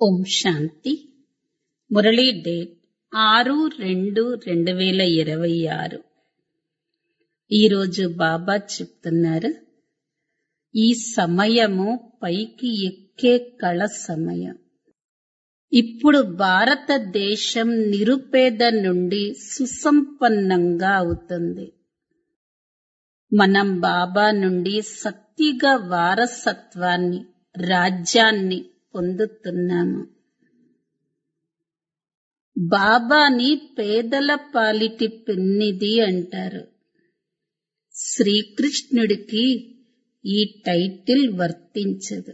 ఓం శాంతి Murali date ఆరు రెండు రెండు వేల ఇరవై ఆరు ఈరోజు బాబా చెప్తున్నారు ఈ సమయము పైకి ఎక్కే కళ సమయం ఇప్పుడు భారతదేశం నిరుపేద నుండి సుసంపన్నంగా అవుతుంది మనం బాబా నుండి సత్తిగా వారసత్వాన్ని రాజ్యాన్ని పొందుతున్నాము బాబాని పేదల పాలిటి పెన్నిది అంటారు శ్రీకృష్ణుడికి ఈ టైటిల్ వర్తించదు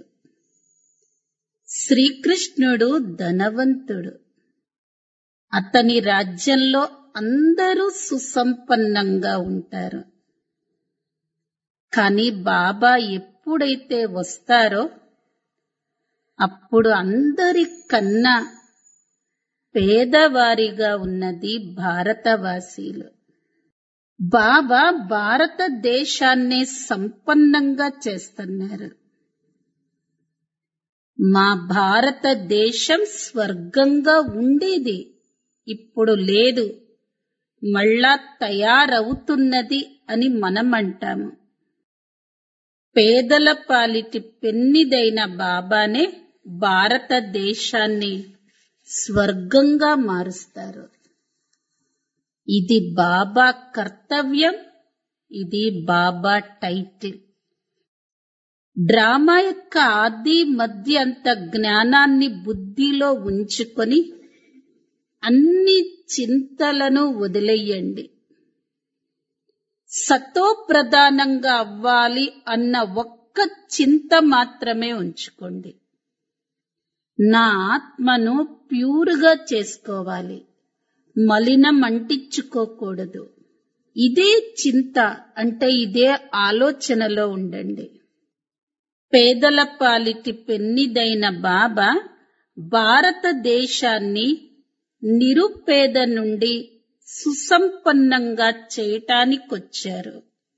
శ్రీకృష్ణుడు ధనవంతుడు అతని రాజ్యంలో అందరూ సుసంపన్నంగా ఉంటారు కానీ బాబా ఎప్పుడైతే వస్తారో అప్పుడు అందరి కన్నా పేదవారిగా ఉన్నది భారతవాసీలు బాబా భారతదేశాన్ని సంపన్నంగా చేస్తున్నారు మా భారతదేశం స్వర్గంగా ఉండేది ఇప్పుడు లేదు మళ్ళా తయారవుతున్నది అని మనం అంటాము పేదల పాలిటి పెన్నిదైన బాబానే భారతదేశాన్ని స్వర్గంగా మారుస్తారు ఇది బాబా కర్తవ్యం ఇది బాబా టైటిల్ డ్రామా యొక్క ఆది మధ్య అంత జ్ఞానాన్ని బుద్ధిలో ఉంచుకొని అన్ని చింతలను వదిలేయండి సతో ప్రధానంగా అవ్వాలి అన్న ఒక్క చింత మాత్రమే ఉంచుకోండి నా ఆత్మను ప్యూర్గా చేసుకోవాలి మలినం అంటించుకోకూడదు ఇదే చింత అంటే ఇదే ఆలోచనలో ఉండండి పేదల పాలిటి పెన్నిదైన బాబా భారతదేశాన్ని నిరుపేద నుండి సుసంపన్నంగా చేయటానికొచ్చారు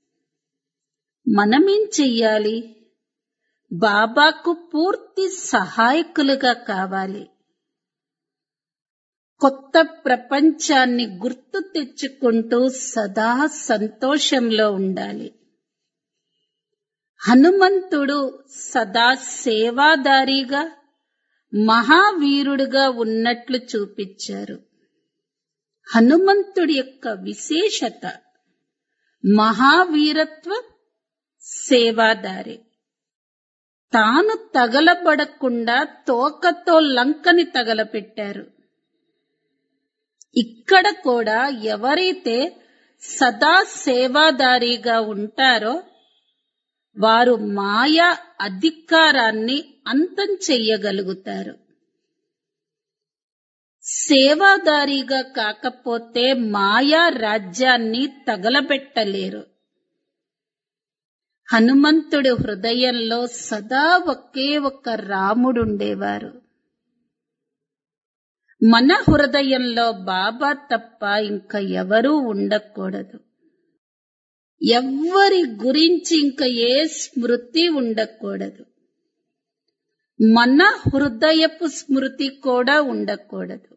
మనమేం చెయ్యాలి బాబాకు పూర్తి సహాయకులుగా కావాలి కొత్త ప్రపంచాన్ని గుర్తు తెచ్చుకుంటూ సదా సంతోషంలో ఉండాలి హనుమంతుడు సదా సేవాదారిగా మహావీరుడుగా ఉన్నట్లు చూపించారు హనుమంతుడి యొక్క విశేషత మహావీరత్వ సేవాదారి తాను తగలబడకుండా తోకతో లంకని తగలపెట్టారు ఇక్కడ కూడా ఎవరైతే సదా సేవాదారిగా ఉంటారో వారు మాయా అధికారాన్ని అంతం చెయ్యగలుగుతారు సేవాదారిగా కాకపోతే మాయా రాజ్యాన్ని తగలబెట్టలేరు హనుమంతుడి హృదయంలో సదా ఒకే ఒక రాముడుండేవారు మన హృదయంలో బాబా తప్ప ఇంకా ఎవరూ ఉండకూడదు ఎవ్వరి గురించి ఇంకా ఏ స్మృతి ఉండకూడదు మన హృదయపు స్మృతి కూడా ఉండకూడదు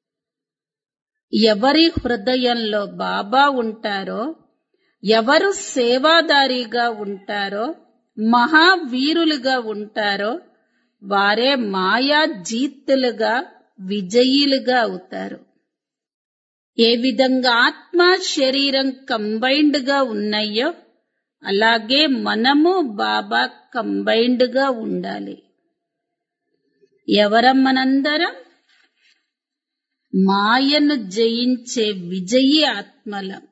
ఎవరి హృదయంలో బాబా ఉంటారో ఎవరు సేవాదారిగా ఉంటారో మహావీరులుగా ఉంటారో వారే మాయా జీతులుగా విజయీలుగా అవుతారు ఏ విధంగా ఆత్మ శరీరం కంబైన్డ్ గా ఉన్నాయో అలాగే మనము బాబా కంబైన్డ్ గా ఉండాలి ఎవరం మనందరం మాయను జయించే విజయీ ఆత్మలం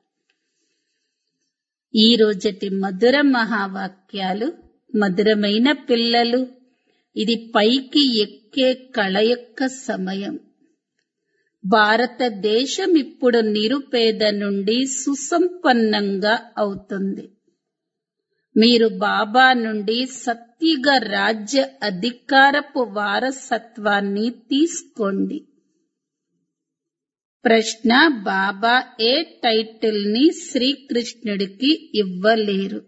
ఈ రోజటి మధుర మహావాక్యాలు మధురమైన పిల్లలు ఇది పైకి ఎక్కే కళ యొక్క సమయం భారతదేశం ఇప్పుడు నిరుపేద నుండి సుసంపన్నంగా అవుతుంది మీరు బాబా నుండి సత్తిగా రాజ్య అధికారపు వారసత్వాన్ని తీసుకోండి ప్రశ్న బాబా ఏ టైటిల్ ని శ్రీకృష్ణుడికి ఇవ్వలేరు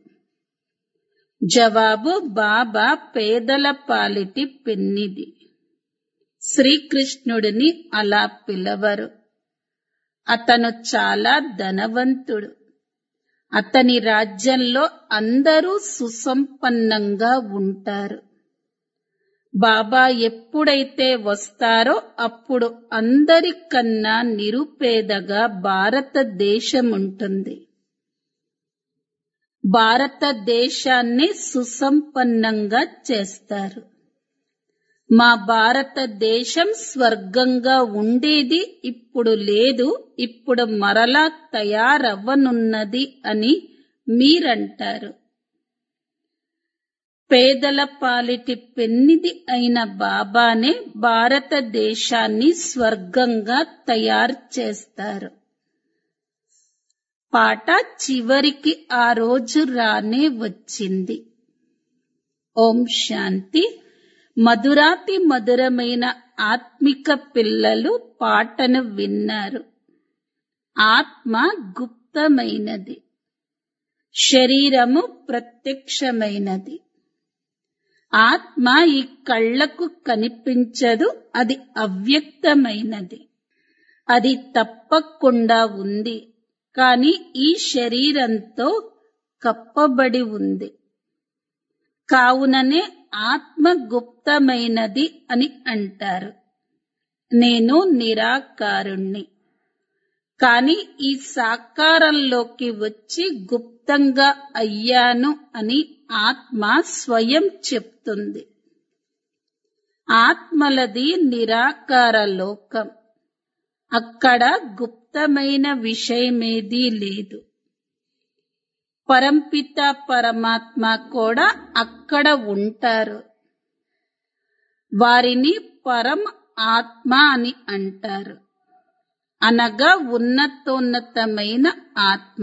జవాబు బాబా పేదల పాలిటి పెన్నిది శ్రీకృష్ణుడిని అలా పిలవరు అతను చాలా ధనవంతుడు అతని రాజ్యంలో అందరూ సుసంపన్నంగా ఉంటారు బాబా ఎప్పుడైతే వస్తారో అప్పుడు అందరికన్నా నిరుపేదగా భారతదేశం ఉంటుంది భారతదేశాన్ని సుసంపన్నంగా చేస్తారు మా భారతదేశం స్వర్గంగా ఉండేది ఇప్పుడు లేదు ఇప్పుడు మరలా తయారవ్వనున్నది అని మీరంటారు పేదల పాలిటి పెన్నిది అయిన బాబానే భారతదేశాన్ని స్వర్గంగా తయారు చేస్తారు పాట చివరికి ఆ రోజు రానే వచ్చింది ఓం శాంతి మధురాతి మధురమైన ఆత్మిక పిల్లలు పాటను విన్నారు ఆత్మ గుప్తమైనది శరీరము ప్రత్యక్షమైనది ఆత్మ ఈ కళ్లకు కనిపించదు అది అవ్యక్తమైనది అది తప్పకుండా ఉంది కాని ఈ శరీరంతో కప్పబడి ఉంది కావుననే ఆత్మ గుప్తమైనది అని అంటారు నేను నిరాకారుణ్ణి కాని ఈ సాకారంలోకి వచ్చి గుప్తంగా అయ్యాను అని ఆత్మ స్వయం చెప్తుంది ఆత్మలది నిరాకార లోకం అక్కడ గుప్తమైన విషయమేదీ లేదు పరంపిత పరమాత్మ కూడా అక్కడ ఉంటారు వారిని పరం ఆత్మ అని అంటారు అనగా ఉన్నతోన్నతమైన ఆత్మ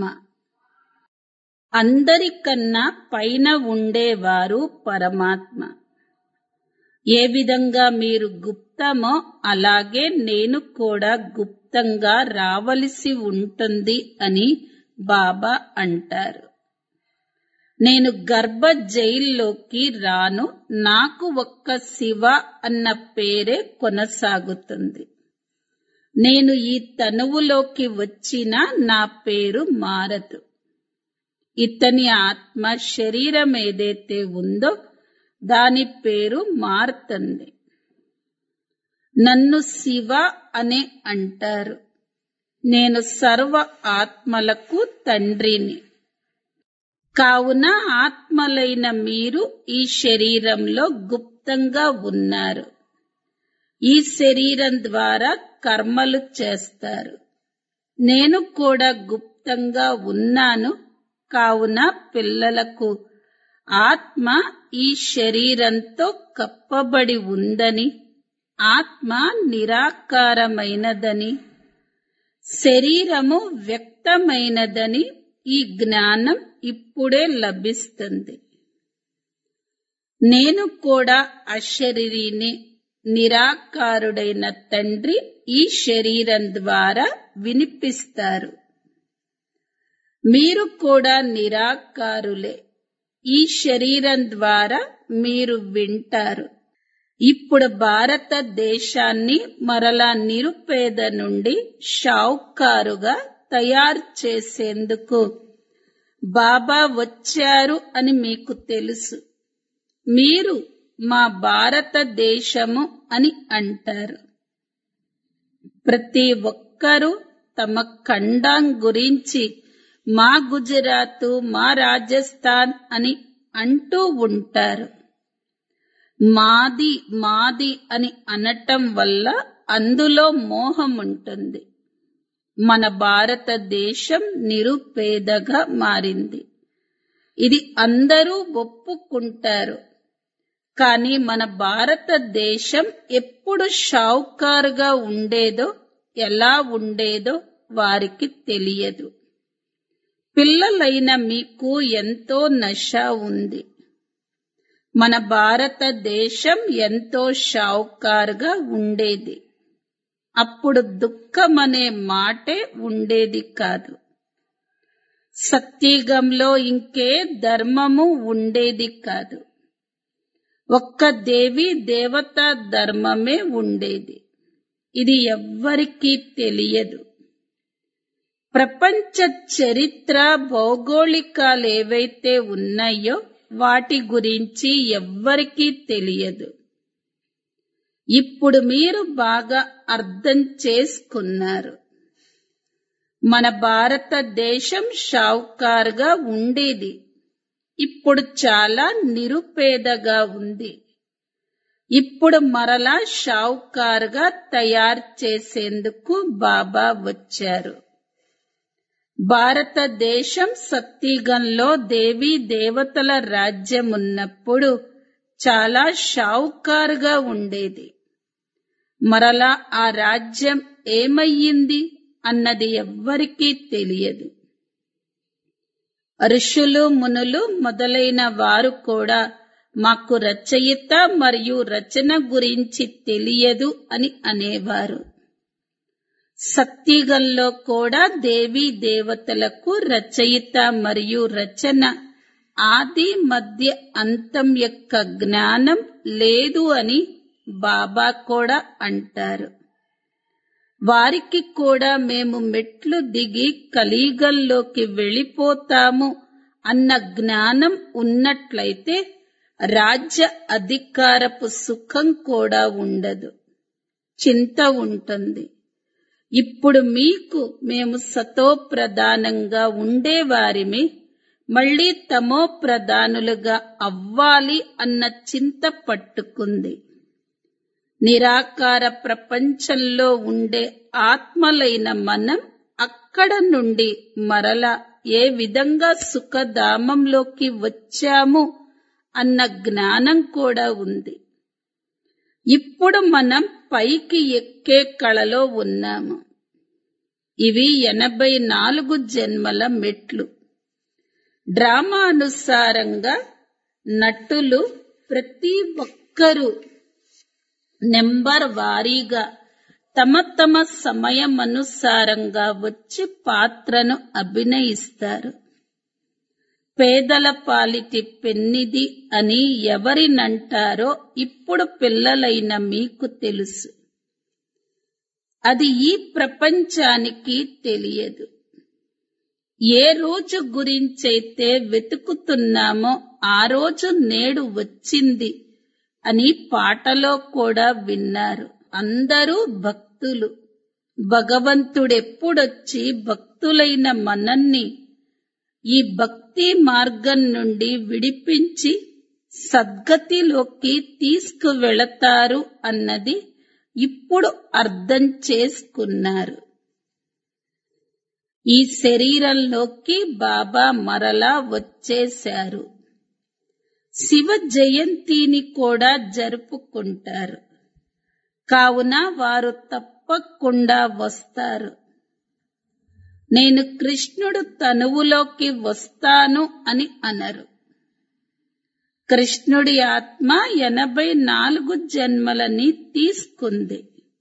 అందరికన్నా పైన ఉండేవారు పరమాత్మ ఏ విధంగా మీరు గుప్తమో అలాగే నేను కూడా గుప్తంగా రావలసి ఉంటుంది అని బాబా అంటారు నేను గర్భ జైల్లోకి రాను నాకు ఒక్క శివ అన్న పేరే కొనసాగుతుంది నేను ఈ తనువులోకి వచ్చినా నా పేరు మారదు ఇతని ఆత్మ శరీరం ఏదైతే ఉందో దాని పేరు మారుతుంది నన్ను శివ అనే అంటారు నేను సర్వ ఆత్మలకు తండ్రిని కావున ఆత్మలైన మీరు ఈ శరీరంలో గుప్తంగా ఉన్నారు ఈ శరీరం ద్వారా కర్మలు చేస్తారు నేను కూడా గుప్తంగా ఉన్నాను కావున పిల్లలకు ఆత్మ ఈ శరీరంతో కప్పబడి ఉందని ఆత్మ నిరాకారమైనదని శరీరము వ్యక్తమైనదని ఈ జ్ఞానం ఇప్పుడే లభిస్తుంది నేను కూడా అశరీరిని నిరాకారుడైన తండ్రి ఈ శరీరం ద్వారా వినిపిస్తారు మీరు కూడా నిరాకారులే ఈ శరీరం ద్వారా మీరు వింటారు ఇప్పుడు భారతదేశాన్ని మరలా నిరుపేద నుండి షావుకారుగా తయారు చేసేందుకు బాబా వచ్చారు అని మీకు తెలుసు మీరు మా భారతదేశము అని అంటారు ప్రతి ఒక్కరూ తమ ఖండం గురించి మా గుజరాత్ మా రాజస్థాన్ అని అంటూ ఉంటారు మాది మాది అని అనటం వల్ల అందులో మోహం ఉంటుంది మన భారతదేశం నిరుపేదగా మారింది ఇది అందరూ ఒప్పుకుంటారు కానీ మన భారతదేశం ఎప్పుడు షావుకారుగా ఉండేదో ఎలా ఉండేదో వారికి తెలియదు పిల్లలైన మీకు ఎంతో నష ఉంది మన భారతదేశం ఎంతో షావుకారుగా ఉండేది అప్పుడు దుఃఖం అనే మాటే ఉండేది కాదు సత్యగంలో ఇంకే ధర్మము ఉండేది కాదు ఒక్క దేవి దేవతా ధర్మమే ఉండేది ఇది ఎవ్వరికీ తెలియదు ప్రపంచ చరిత్ర భౌగోళికాలు ఏవైతే ఉన్నాయో వాటి గురించి ఎవ్వరికీ తెలియదు ఇప్పుడు మీరు బాగా అర్థం చేసుకున్నారు మన భారతదేశం షావుకారుగా ఉండేది ఇప్పుడు చాలా నిరుపేదగా ఉంది ఇప్పుడు మరలా షావుకారుగా తయారు చేసేందుకు బాబా వచ్చారు భారతదేశం సత్తిగంలో దేవీ దేవతల రాజ్యం ఉన్నప్పుడు చాలా షావుకారుగా ఉండేది మరలా ఆ రాజ్యం ఏమయ్యింది అన్నది ఎవ్వరికీ తెలియదు ఋషులు మునులు మొదలైన వారు కూడా మాకు రచయిత మరియు రచన గురించి తెలియదు అని అనేవారు సత్యగంలో కూడా దేవీ దేవతలకు రచయిత మరియు రచన ఆది మధ్య అంతం యొక్క జ్ఞానం లేదు అని బాబా కూడా అంటారు వారికి కూడా మేము మెట్లు దిగి కలిగల్లోకి వెళ్ళిపోతాము అన్న జ్ఞానం ఉన్నట్లయితే రాజ్య అధికారపు సుఖం కూడా ఉండదు చింత ఉంటుంది ఇప్పుడు మీకు మేము సతో ప్రధానంగా ఉండేవారిమి మళ్ళీ తమో ప్రధానులుగా అవ్వాలి అన్న చింత పట్టుకుంది నిరాకార ప్రపంచంలో ఉండే ఆత్మలైన మనం అక్కడ నుండి మరల ఏ విధంగా సుఖధామంలోకి వచ్చాము అన్న జ్ఞానం కూడా ఉంది ఇప్పుడు మనం పైకి ఎక్కే కళలో ఉన్నాము ఇవి ఎనభై నాలుగు జన్మల మెట్లు డ్రామా అనుసారంగా నటులు ప్రతి ఒక్కరూ నెంబర్ వారీగా తమ తమ సమయం అనుసారంగా వచ్చి పాత్రను అభినయిస్తారు పేదల పాలిటి పెన్నిది అని ఎవరినంటారో ఇప్పుడు పిల్లలైన మీకు తెలుసు అది ఈ ప్రపంచానికి తెలియదు ఏ రోజు గురించైతే వెతుకుతున్నామో ఆ రోజు నేడు వచ్చింది అని పాటలో కూడా విన్నారు అందరూ భక్తులు భగవంతుడెప్పుడొచ్చి భక్తులైన మనల్ని ఈ భక్తి మార్గం నుండి విడిపించి సద్గతిలోకి తీసుకువెళతారు అన్నది ఇప్పుడు అర్థం చేసుకున్నారు ఈ శరీరంలోకి బాబా మరలా వచ్చేశారు శివ జయంతిని కూడా జరుపుకుంటారు కావున వారు తప్పకుండా వస్తారు నేను కృష్ణుడు తనువులోకి వస్తాను అని అనరు కృష్ణుడి ఆత్మ ఎనభై నాలుగు జన్మలని తీసుకుంది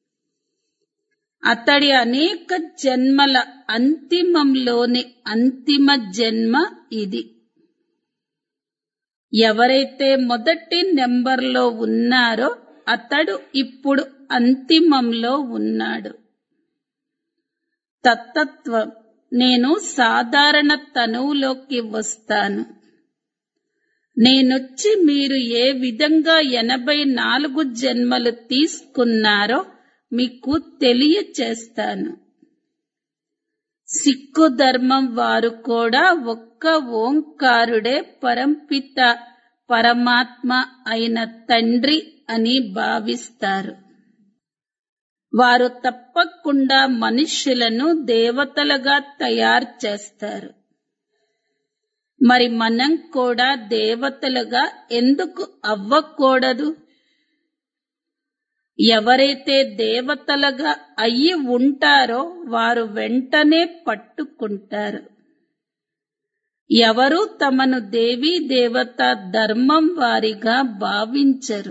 అతడి అనేక జన్మల అంతిమంలోని అంతిమ జన్మ ఇది ఎవరైతే మొదటి నెంబర్లో ఉన్నారో అతడు ఇప్పుడు అంతిమంలో ఉన్నాడు తత్తత్వం నేను సాధారణ తనువులోకి వస్తాను నేనొచ్చి మీరు ఏ విధంగా ఎనభై నాలుగు జన్మలు తీసుకున్నారో మీకు తెలియచేస్తాను సిక్కు ధర్మం వారు కూడా ఒక్క ఓంకారుడే పరంపిత పరమాత్మ అయిన తండ్రి అని భావిస్తారు వారు తప్పకుండా మనుష్యులను దేవతలుగా తయారు చేస్తారు మరి మనం కూడా దేవతలుగా ఎందుకు అవ్వకూడదు ఎవరైతే దేవతలుగా అయ్యి ఉంటారో వారు వెంటనే పట్టుకుంటారు ఎవరు తమను దేవీ దేవత ధర్మం వారిగా భావించరు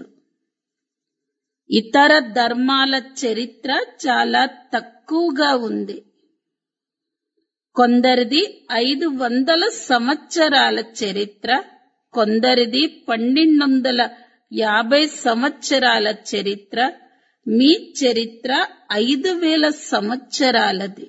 ఇతర ధర్మాల చరిత్ర చాలా తక్కువగా ఉంది కొందరిది ఐదు వందల సంవత్సరాల చరిత్ర కొందరిది పన్నెండు వందల యాభై సంవత్సరాల చరిత్ర మీ చరిత్ర ఐదు వేల సంవత్సరాలది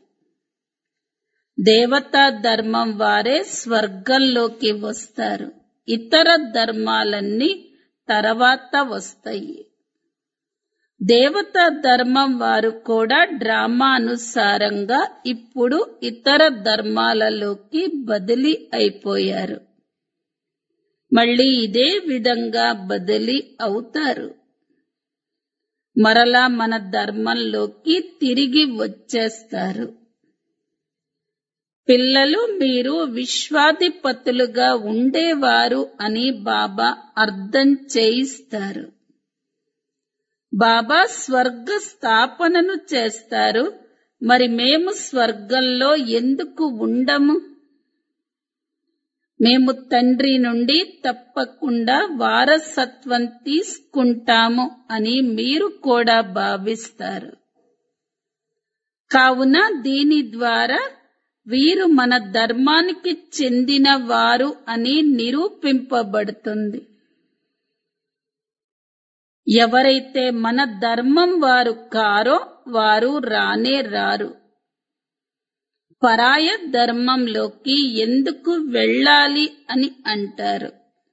దేవతా ధర్మం వారే స్వర్గంలోకి వస్తారు ఇతర ధర్మాలన్నీ తర్వాత వస్తాయి దేవతా ధర్మం వారు కూడా డ్రామా అనుసారంగా ఇప్పుడు ఇతర ధర్మాలలోకి బదిలీ అయిపోయారు మళ్ళీ ఇదే విధంగా బదిలీ అవుతారు మరలా మన ధర్మంలోకి తిరిగి వచ్చేస్తారు పిల్లలు మీరు విశ్వాధిపతులుగా ఉండేవారు అని బాబా అర్థం చేయిస్తారు బాబా స్వర్గ స్థాపనను చేస్తారు మరి మేము స్వర్గంలో ఎందుకు ఉండము మేము తండ్రి నుండి తప్పకుండా వారసత్వం తీసుకుంటాము అని మీరు కూడా భావిస్తారు కావున దీని ద్వారా వీరు మన ధర్మానికి చెందిన వారు అని నిరూపింపబడుతుంది ఎవరైతే మన ధర్మం వారు కారో వారు రానే రారు పరాయ ధర్మంలోకి ఎందుకు వెళ్ళాలి అని అంటారు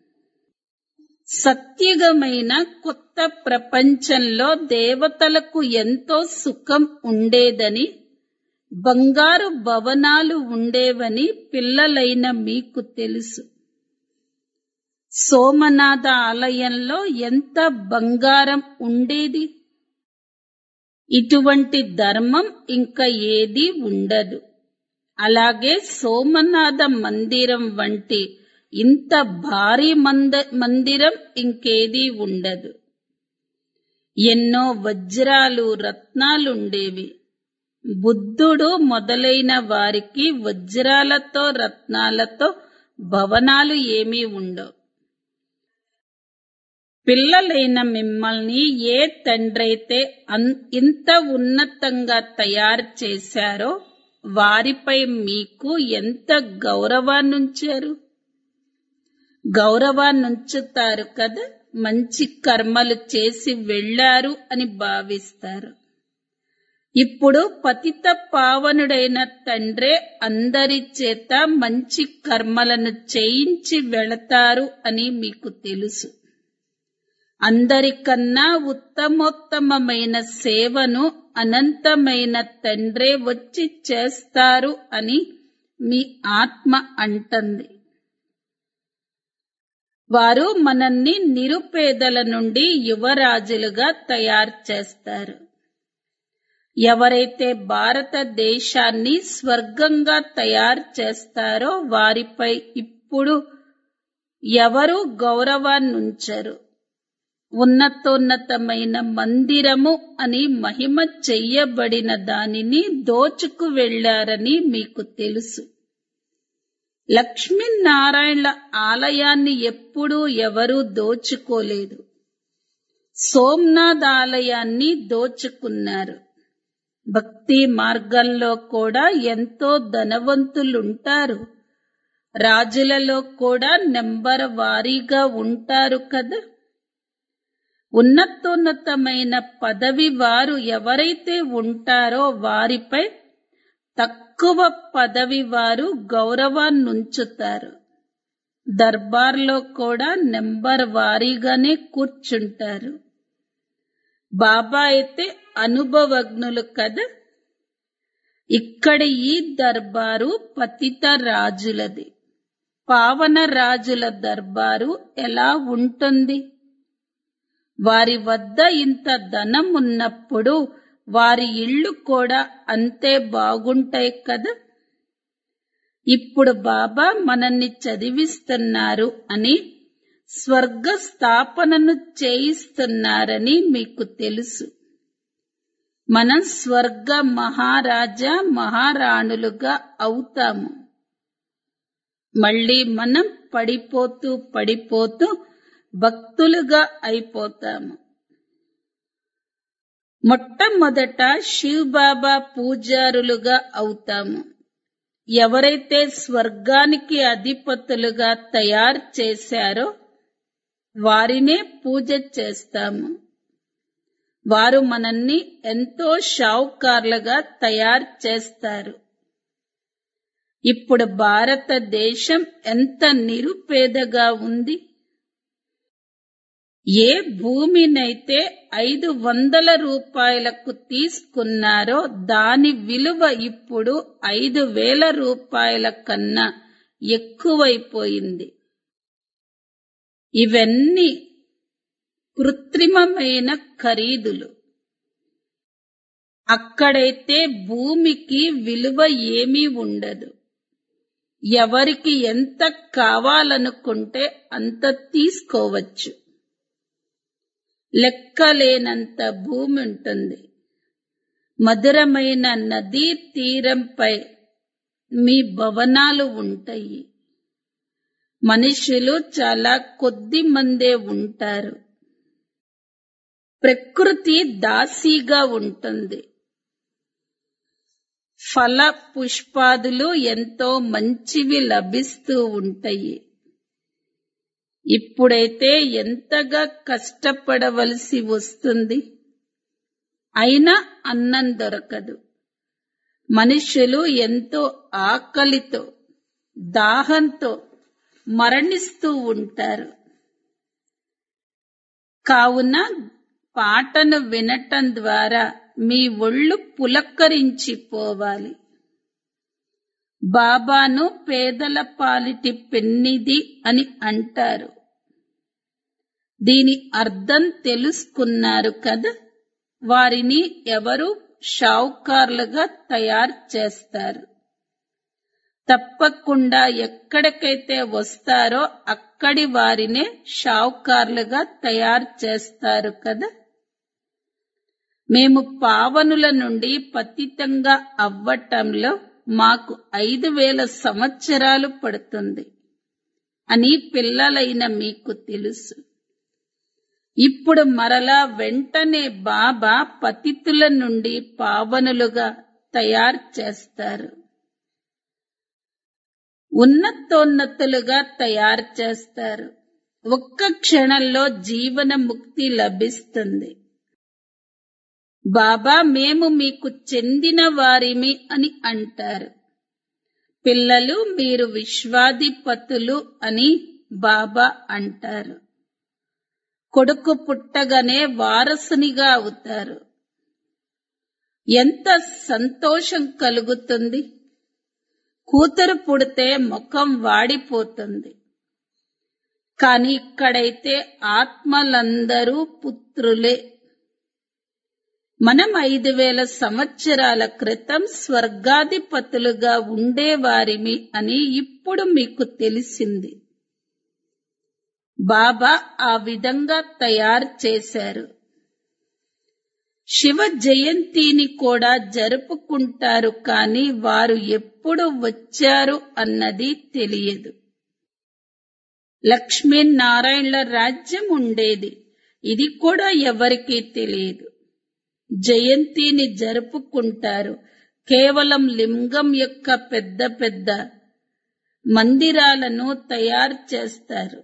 సత్యుగమైన కొత్త ప్రపంచంలో దేవతలకు ఎంతో సుఖం ఉండేదని బంగారు భవనాలు ఉండేవని పిల్లలైన మీకు తెలుసు సోమనాథ ఆలయంలో ఎంత బంగారం ఉండేది ఇటువంటి ధర్మం ఇంకా ఏది ఉండదు అలాగే సోమనాథ మందిరం వంటి ఇంత భారీ మంద మందిరం ఇంకేది ఉండదు ఎన్నో వజ్రాలు రత్నాలుండేవి బుద్ధుడు మొదలైన వారికి వజ్రాలతో రత్నాలతో భవనాలు ఏమీ ఉండవు పిల్లలైన మిమ్మల్ని ఏ తండ్రైతే అన్- ఇంత ఉన్నతంగా తయారు చేశారో వారిపై మీకు ఎంత గౌరవాన్నుంచారు గౌరవాన్నుంచుతారు కదా మంచి కర్మలు చేసి వెళ్ళారు అని భావిస్తారు ఇప్పుడు పతిత పావనుడైన తండ్రే అందరి చేత మంచి కర్మలను చేయించి వెళతారు అని మీకు తెలుసు అందరికన్నా ఉత్తమోత్తమమైన సేవను అనంతమైన తండ్రే వచ్చి చేస్తారు అని మీ ఆత్మ అంటుంది వారు మనల్ని నిరుపేదల నుండి యువరాజులుగా తయారు చేస్తారు ఎవరైతే భారతదేశాన్ని స్వర్గంగా తయారు చేస్తారో వారిపై ఇప్పుడు ఎవరు గౌరవాన్నుంచరు ఉన్నతోన్నతమైన మందిరము అని మహిమ చెయ్యబడిన దానిని దోచుకు వెళ్లారని మీకు తెలుసు లక్ష్మీనారాయణల ఆలయాన్ని ఎప్పుడూ ఎవరూ దోచుకోలేదు సోమ్నాథ్ ఆలయాన్ని దోచుకున్నారు భక్తి మార్గంలో కూడా ఎంతో ధనవంతులుంటారు రాజులలో కూడా నెంబర్ వారీగా ఉంటారు కదా ఉన్నతోన్నతమైన పదవి వారు ఎవరైతే ఉంటారో వారిపై తక్కువ పదవి వారు గౌరవాన్నుంచుతారు దర్బార్లో కూడా నెంబర్ వారీగానే కూర్చుంటారు బాబా అయితే అనుభవజ్ఞులు కదా ఇక్కడి ఈ దర్బారు పతిత రాజులది పావన రాజుల దర్బారు ఎలా ఉంటుంది వారి వద్ద ఇంత ధనం ఉన్నప్పుడు వారి ఇళ్ళు కూడా అంతే బాగుంటాయి కదా ఇప్పుడు బాబా మనల్ని చదివిస్తున్నారు అని స్వర్గ స్థాపనను చేయిస్తున్నారని మీకు తెలుసు మనం స్వర్గ మహారాజా మహారాణులుగా అవుతాము మళ్ళీ మనం పడిపోతూ పడిపోతూ భక్తులుగా అయిపోతాము మొట్టమొదట శివ్ బాబా పూజారులుగా అవుతాము ఎవరైతే స్వర్గానికి అధిపతులుగా తయారు చేశారో వారినే పూజ చేస్తాము వారు మనల్ని ఎంతో షావుకార్లుగా తయారు చేస్తారు ఇప్పుడు భారతదేశం ఎంత నిరుపేదగా ఉంది ఏ భూమినైతే ఐదు వందల రూపాయలకు తీసుకున్నారో దాని విలువ ఇప్పుడు ఐదు వేల రూపాయల కన్నా ఎక్కువైపోయింది ఇవన్నీ కృత్రిమమైన ఖరీదులు అక్కడైతే భూమికి విలువ ఏమీ ఉండదు ఎవరికి ఎంత కావాలనుకుంటే అంత తీసుకోవచ్చు లెక్కలేనంత భూమి ఉంటుంది మధురమైన నదీ తీరంపై మీ భవనాలు ఉంటాయి మనుషులు చాలా కొద్ది మందే ఉంటారు ప్రకృతి దాసీగా ఉంటుంది ఫల పుష్పాదులు ఎంతో మంచివి లభిస్తూ ఉంటాయి ఇప్పుడైతే ఎంతగా కష్టపడవలసి వస్తుంది అయినా అన్నం దొరకదు మనుషులు ఎంతో ఆకలితో దాహంతో మరణిస్తూ ఉంటారు కావున పాటను వినటం ద్వారా మీ ఒళ్ళు పులక్కరించిపోవాలి బాబాను పేదల పాలిటి పెన్నిది అని అంటారు దీని అర్థం తెలుసుకున్నారు కదా వారిని ఎవరు షావుకార్లుగా తయారు చేస్తారు తప్పకుండా ఎక్కడికైతే వస్తారో అక్కడి వారినే షావుకార్లుగా తయారు చేస్తారు కదా మేము పావనుల నుండి పతితంగా అవ్వటంలో మాకు ఐదు వేల సంవత్సరాలు పడుతుంది అని పిల్లలైన మీకు తెలుసు ఇప్పుడు మరలా వెంటనే బాబా పతితుల నుండి పావనులుగా తయారు చేస్తారు ఉన్నతోన్నతులుగా తయారు చేస్తారు ఒక్క క్షణంలో జీవన ముక్తి లభిస్తుంది బాబా మేము మీకు చెందిన వారిమి అని అంటారు పిల్లలు మీరు విశ్వాధిపతులు అని బాబా అంటారు కొడుకు పుట్టగానే వారసునిగా అవుతారు ఎంత సంతోషం కలుగుతుంది కూతురు పుడితే ముఖం వాడిపోతుంది కాని ఇక్కడైతే ఆత్మలందరూ పుత్రులే మనం ఐదు వేల సంవత్సరాల క్రితం స్వర్గాధిపతులుగా ఉండేవారిమి అని ఇప్పుడు మీకు తెలిసింది బాబా ఆ విధంగా తయారు చేశారు శివ జయంతిని కూడా జరుపుకుంటారు కానీ వారు ఎప్పుడు వచ్చారు అన్నది తెలియదు లక్ష్మీనారాయణల రాజ్యం ఉండేది ఇది కూడా ఎవరికీ తెలియదు జయంతిని జరుపుకుంటారు కేవలం లింగం యొక్క పెద్ద పెద్ద మందిరాలను తయారు చేస్తారు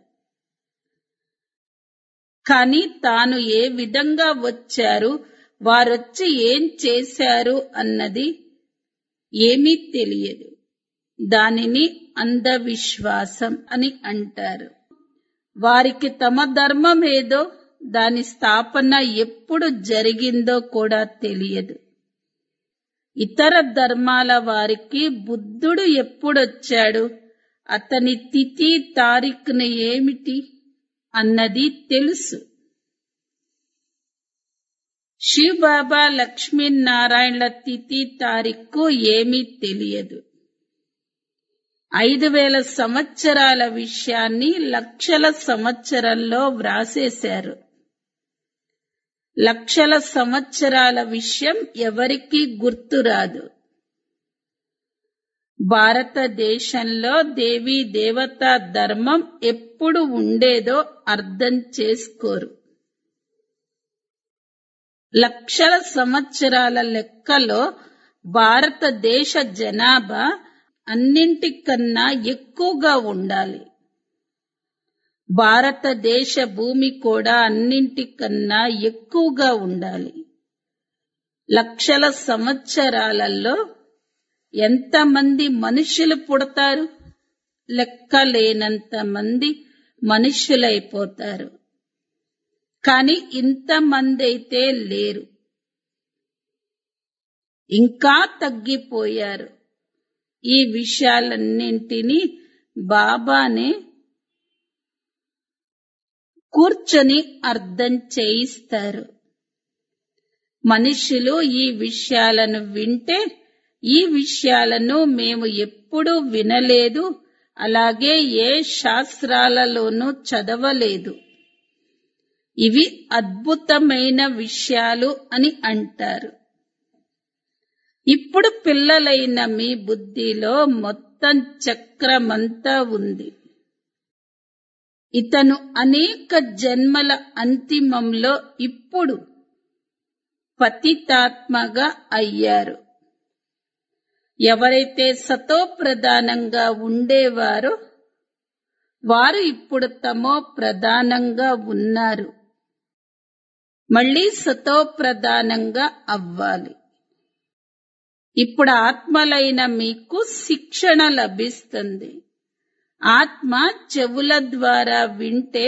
కానీ తాను ఏ విధంగా వచ్చారు వారొచ్చి ఏం చేశారు అన్నది ఏమీ తెలియదు దానిని అంధవిశ్వాసం అని అంటారు వారికి తమ ధర్మం ఏదో దాని స్థాపన ఎప్పుడు జరిగిందో కూడా తెలియదు ఇతర ధర్మాల వారికి బుద్ధుడు ఎప్పుడొచ్చాడు అతని తిథి తారీఖున ఏమిటి అన్నది తెలుసు శివ్ బాబా లక్ష్మీనారాయణల తిథి తారీఖు ఏమీ తెలియదు ఐదు వేల సంవత్సరాల విషయాన్ని లక్షల సంవత్సరంలో వ్రాసేశారు లక్షల సంవత్సరాల విషయం ఎవరికీ గుర్తురాదు భారతదేశంలో దేవీ దేవతా ధర్మం ఎప్పుడు ఉండేదో అర్థం చేసుకోరు లక్షల సంవత్సరాల లెక్కలో భారతదేశ జనాభా అన్నింటికన్నా ఎక్కువగా ఉండాలి భారతదేశ భూమి కూడా అన్నింటికన్నా ఎక్కువగా ఉండాలి లక్షల సంవత్సరాలలో ఎంతమంది మనుషులు పుడతారు లెక్కలేనంత మంది మనుషులైపోతారు కాని ఇంతమంది అయితే లేరు ఇంకా తగ్గిపోయారు ఈ విషయాలన్నింటినీ బాబానే కూర్చొని అర్థం చేయిస్తారు మనుషులు ఈ విషయాలను వింటే ఈ విషయాలను మేము ఎప్పుడూ వినలేదు అలాగే ఏ శాస్త్రాలలోనూ చదవలేదు ఇవి అద్భుతమైన విషయాలు అని అంటారు ఇప్పుడు పిల్లలైన మీ బుద్ధిలో మొత్తం చక్రమంతా ఉంది ఇతను అనేక జన్మల అంతిమంలో ఇప్పుడు పతితాత్మగా అయ్యారు ఎవరైతే సతో ప్రధానంగా ఉండేవారో వారు ఇప్పుడు తమో ప్రధానంగా ఉన్నారు మళ్ళీ సతో ప్రధానంగా అవ్వాలి ఇప్పుడు ఆత్మలైన మీకు శిక్షణ లభిస్తుంది ఆత్మ చెవుల ద్వారా వింటే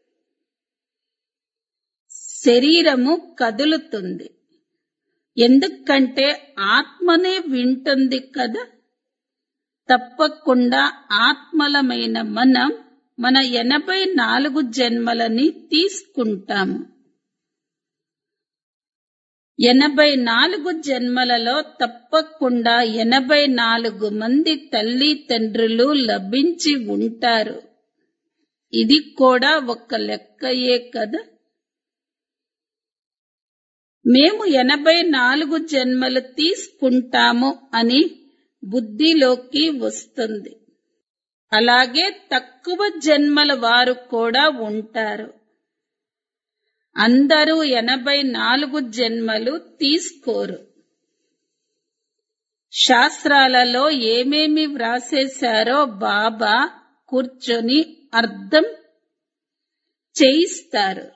శరీరము కదులుతుంది ఎందుకంటే ఆత్మనే వింటుంది కదా తప్పకుండా ఆత్మలమైన మనం మన ఎనభై నాలుగు జన్మలని తీసుకుంటాము ఎనభై నాలుగు జన్మలలో తప్పకుండా ఎనభై నాలుగు మంది తల్లి తండ్రులు లభించి ఉంటారు ఇది కూడా ఒక లెక్కయే కదా మేము ఎనభై నాలుగు జన్మలు తీసుకుంటాము అని బుద్ధిలోకి వస్తుంది అలాగే తక్కువ జన్మల వారు కూడా ఉంటారు అందరూ ఎనభై నాలుగు జన్మలు తీసుకోరు శాస్త్రాలలో ఏమేమి వ్రాసేశారో బాబా కూర్చొని అర్థం చేయిస్తారు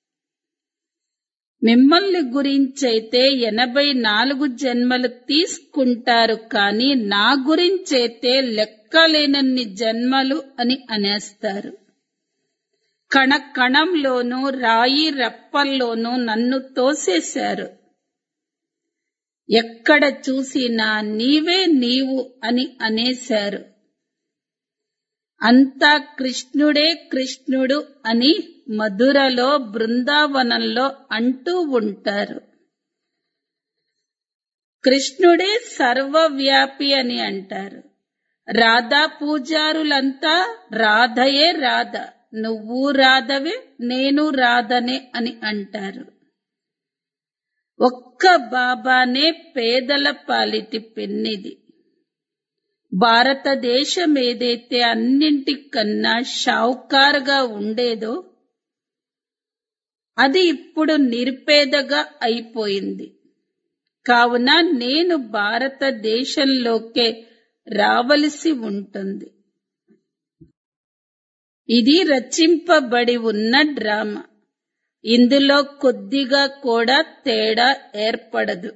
మిమ్మల్ని గురించైతే ఎనభై నాలుగు జన్మలు తీసుకుంటారు కానీ నా గురించైతే లెక్కలేనన్ని జన్మలు అని అనేస్తారు కణ కణంలోనూ రాయి రప్పల్లోనూ నన్ను తోసేశారు ఎక్కడ చూసినా నీవే నీవు అని అనేశారు అంతా కృష్ణుడే కృష్ణుడు అని మధురలో బృందావనంలో అంటూ ఉంటారు కృష్ణుడే సర్వవ్యాపి అని అంటారు రాధా పూజారులంతా రాధయే రాధ నువ్వు రాధవే నేను రాధనే అని అంటారు ఒక్క బాబానే పేదల పాలిటి పెన్నిది భారతదేశం ఏదైతే అన్నింటికన్నా షావుకారుగా ఉండేదో అది ఇప్పుడు నిర్పేదగా అయిపోయింది కావున నేను భారతదేశంలోకే రావలసి ఉంటుంది ఇది రచింపబడి ఉన్న డ్రామా ఇందులో కొద్దిగా కూడా తేడా ఏర్పడదు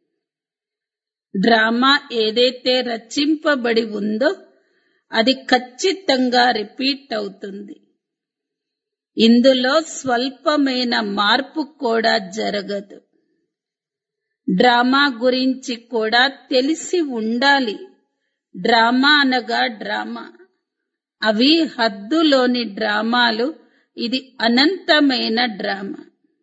డ్రామా ఏదైతే రచింపబడి ఉందో అది ఖచ్చితంగా రిపీట్ అవుతుంది ఇందులో స్వల్పమైన మార్పు కూడా జరగదు డ్రామా గురించి కూడా తెలిసి ఉండాలి డ్రామా అనగా డ్రామా అవి హద్దులోని డ్రామాలు ఇది అనంతమైన డ్రామా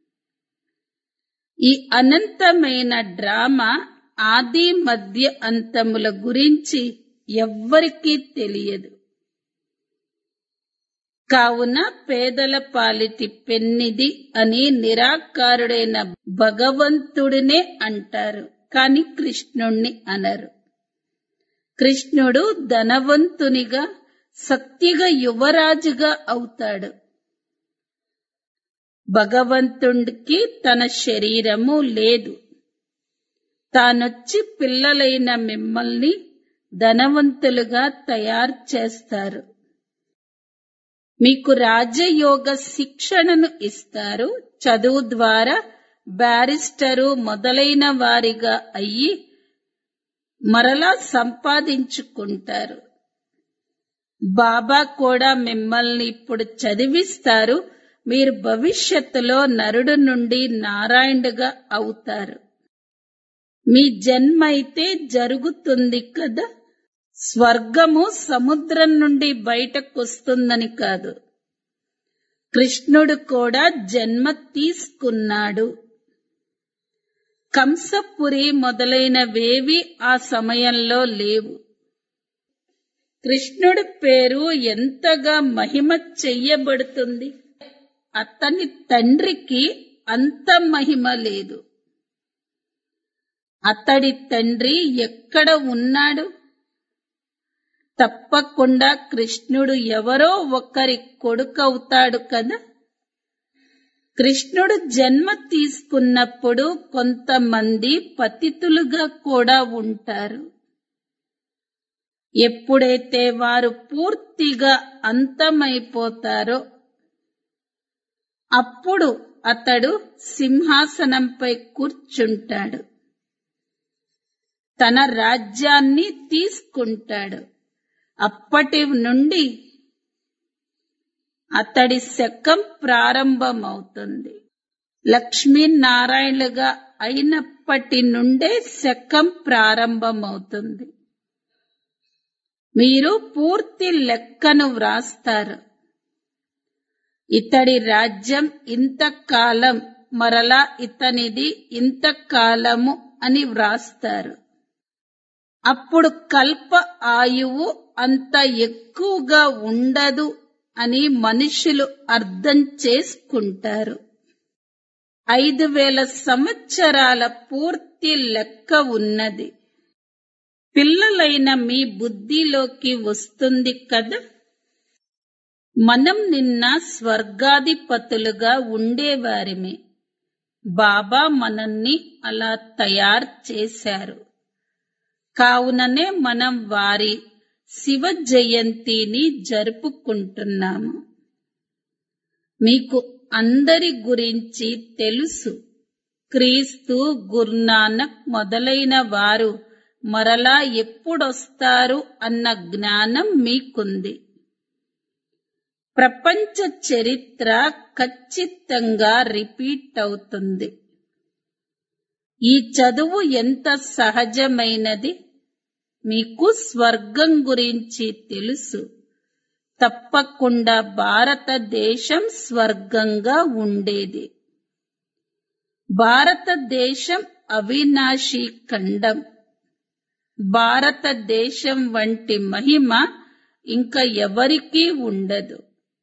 ఈ అనంతమైన డ్రామా ఆది మధ్య అంతముల గురించి ఎవ్వరికీ తెలియదు కావున పేదల పాలిటి పెన్నిది అని నిరాకారుడైన భగవంతుడినే అంటారు కాని కృష్ణుణ్ణి అనరు కృష్ణుడు ధనవంతునిగా సత్యగ యువరాజుగా అవుతాడు భగవంతుడికి తన శరీరము లేదు తానొచ్చి పిల్లలైన మిమ్మల్ని ధనవంతులుగా తయారు చేస్తారు మీకు రాజయోగ శిక్షణను ఇస్తారు చదువు ద్వారా బ్యారిస్టరు మొదలైన వారిగా అయ్యి మరలా సంపాదించుకుంటారు బాబా కూడా మిమ్మల్ని ఇప్పుడు చదివిస్తారు మీరు భవిష్యత్తులో నరుడు నుండి నారాయణుడుగా అవుతారు మీ జన్మ అయితే జరుగుతుంది కదా స్వర్గము సముద్రం నుండి బయటకొస్తుందని కాదు కృష్ణుడు కూడా జన్మ తీసుకున్నాడు కంసపురి మొదలైనవేవి ఆ సమయంలో లేవు కృష్ణుడి పేరు ఎంతగా మహిమ చెయ్యబడుతుంది అతని తండ్రికి అంత మహిమ లేదు అతడి తండ్రి ఎక్కడ ఉన్నాడు తప్పకుండా కృష్ణుడు ఎవరో ఒకరి కొడుకవుతాడు కదా కృష్ణుడు జన్మ తీసుకున్నప్పుడు కొంతమంది పతితులుగా కూడా ఉంటారు ఎప్పుడైతే వారు పూర్తిగా అంతమైపోతారో అప్పుడు అతడు సింహాసనంపై కూర్చుంటాడు తన రాజ్యాన్ని తీసుకుంటాడు అప్పటి నుండి అతడి శకం ప్రారంభమవుతుంది లక్ష్మీనారాయణులుగా అయినప్పటి నుండే శకం ప్రారంభమవుతుంది మీరు పూర్తి లెక్కను వ్రాస్తారు ఇతడి రాజ్యం ఇంతకాలం మరలా ఇతనిది ఇంతకాలము అని వ్రాస్తారు అప్పుడు కల్ప ఆయువు అంత ఎక్కువగా ఉండదు అని మనుషులు అర్థం చేసుకుంటారు ఐదు వేల సంవత్సరాల పూర్తి లెక్క ఉన్నది పిల్లలైన మీ బుద్ధిలోకి వస్తుంది కదా మనం నిన్న స్వర్గాధిపతులుగా ఉండేవారిమే బాబా మనల్ని అలా తయారు చేశారు కావుననే మనం వారి శివ జయంతిని జరుపుకుంటున్నాము మీకు అందరి గురించి తెలుసు క్రీస్తు గురునానక్ మొదలైన వారు మరలా ఎప్పుడొస్తారు అన్న జ్ఞానం మీకుంది ప్రపంచ చరిత్ర ఖచ్చితంగా రిపీట్ అవుతుంది ఈ చదువు ఎంత సహజమైనది మీకు స్వర్గం గురించి తెలుసు తప్పకుండా భారతదేశం స్వర్గంగా ఉండేది భారతదేశం అవినాశీ ఖండం భారతదేశం వంటి మహిమ ఇంకా ఎవరికీ ఉండదు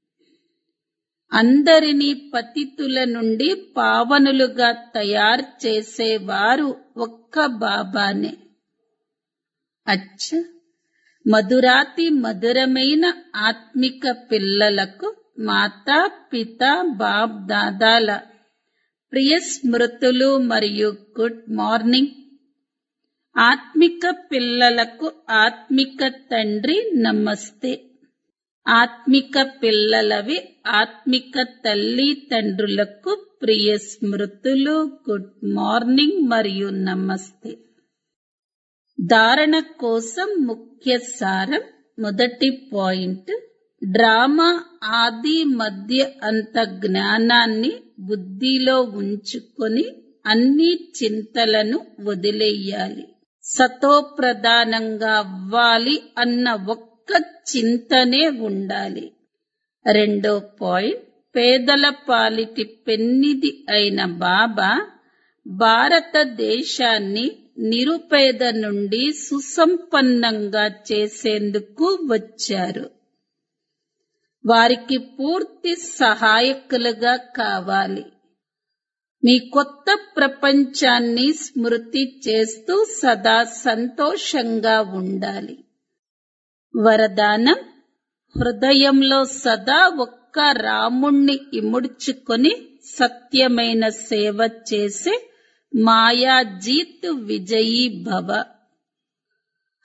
అందరినీ పతితుల నుండి పావనులుగా తయారు చేసేవారు ఒక్క బాబానే అచ్చ మధురాతి మధురమైన ఆత్మిక పిల్లలకు మాతా పిత బాబ్ దాదాల ప్రియ స్మృతులు మరియు గుడ్ మార్నింగ్ ఆత్మిక పిల్లలకు ఆత్మిక తండ్రి నమస్తే ఆత్మిక పిల్లలవి ఆత్మిక తల్లి తండ్రులకు ప్రియ స్మృతులు గుడ్ మార్నింగ్ మరియు నమస్తే ధారణ కోసం ముఖ్య సారం మొదటి పాయింట్ డ్రామా ఆది మధ్య అంత జ్ఞానాన్ని బుద్ధిలో ఉంచుకొని అన్ని చింతలను వదిలేయాలి సతో ప్రధానంగా అవ్వాలి అన్న ఒక్క చింతనే ఉండాలి రెండో పాయింట్ పేదల పాలిటి పెన్నిది అయిన బాబా భారతదేశాన్ని నిరుపేద నుండి సుసంపన్నంగా చేసేందుకు వచ్చారు వారికి పూర్తి సహాయకులుగా కావాలి మీ కొత్త ప్రపంచాన్ని స్మృతి చేస్తూ సదా సంతోషంగా ఉండాలి వరదానం హృదయంలో సదా ఒక్క రాముణ్ణి ఇముడ్చుకొని సత్యమైన సేవ చేసే మాయాజీత్ విజయీ భవ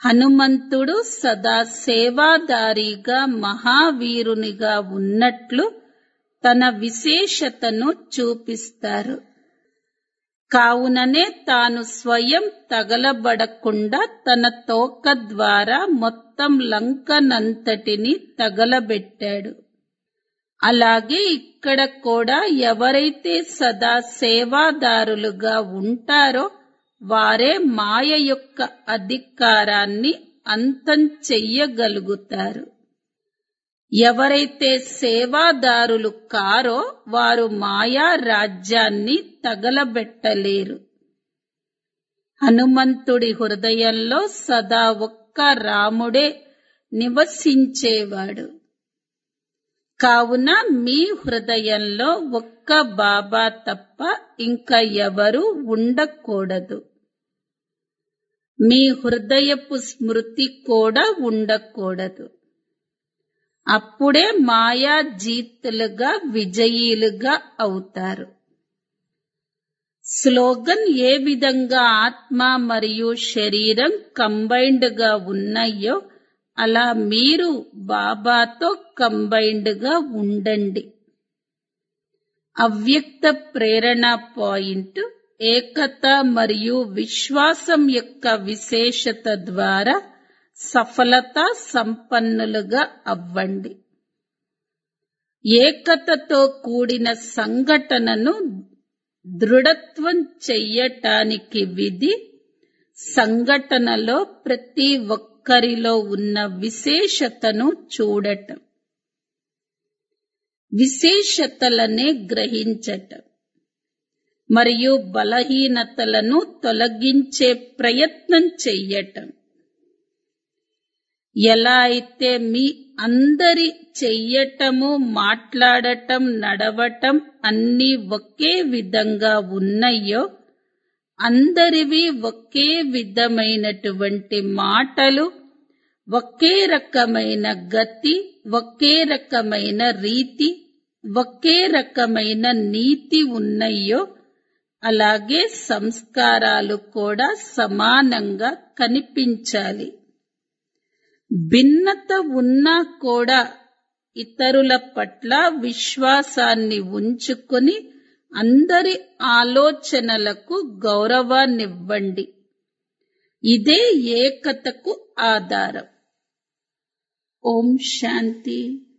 హనుమంతుడు సదా సేవాదారిగా మహావీరునిగా ఉన్నట్లు తన విశేషతను చూపిస్తారు కావుననే తాను స్వయం తగలబడకుండా తన తోక ద్వారా మొత్తం లంకనంతటిని తగలబెట్టాడు అలాగే ఇక్కడ కూడా ఎవరైతే సదా సేవాదారులుగా ఉంటారో వారే మాయ యొక్క అధికారాన్ని అంతం చెయ్యగలుగుతారు ఎవరైతే సేవాదారులు కారో వారు మాయా రాజ్యాన్ని తగలబెట్టలేరు హనుమంతుడి హృదయంలో సదా ఒక్క రాముడే నివసించేవాడు కావున మీ హృదయంలో ఒక్క బాబా తప్ప ఇంకా ఎవరు ఉండకూడదు మీ హృదయపు స్మృతి కూడా ఉండకూడదు అప్పుడే మాయా జీతులుగా విజయీలుగా అవుతారు స్లోగన్ ఏ విధంగా ఆత్మ మరియు శరీరం కంబైన్డ్ గా ఉన్నాయో అలా మీరు బాబాతో కంబైన్డ్ గా ఉండండి అవ్యక్త ప్రేరణ పాయింట్ ఏకత మరియు విశ్వాసం యొక్క విశేషత ద్వారా సఫలత సంపన్నులుగా అవ్వండి ఏకతతో కూడిన సంఘటనను దృఢత్వం చెయ్యటానికి విధి సంఘటనలో ప్రతి ఒక్కరిలో ఉన్న విశేషతను చూడటం విశేషతలనే గ్రహించటం మరియు బలహీనతలను తొలగించే ప్రయత్నం చెయ్యటం ఎలా అయితే మీ అందరి చెయ్యటము మాట్లాడటం నడవటం అన్నీ ఒకే విధంగా ఉన్నాయో అందరివి ఒకే విధమైనటువంటి మాటలు ఒకే రకమైన గతి ఒకే రకమైన రీతి ఒకే రకమైన నీతి ఉన్నాయో అలాగే సంస్కారాలు కూడా సమానంగా కనిపించాలి భిన్నత ఉన్నా కూడా ఇతరుల పట్ల విశ్వాసాన్ని ఉంచుకుని అందరి ఆలోచనలకు గౌరవాన్నివ్వండి ఇదే ఏకతకు ఆధారం ఓం శాంతి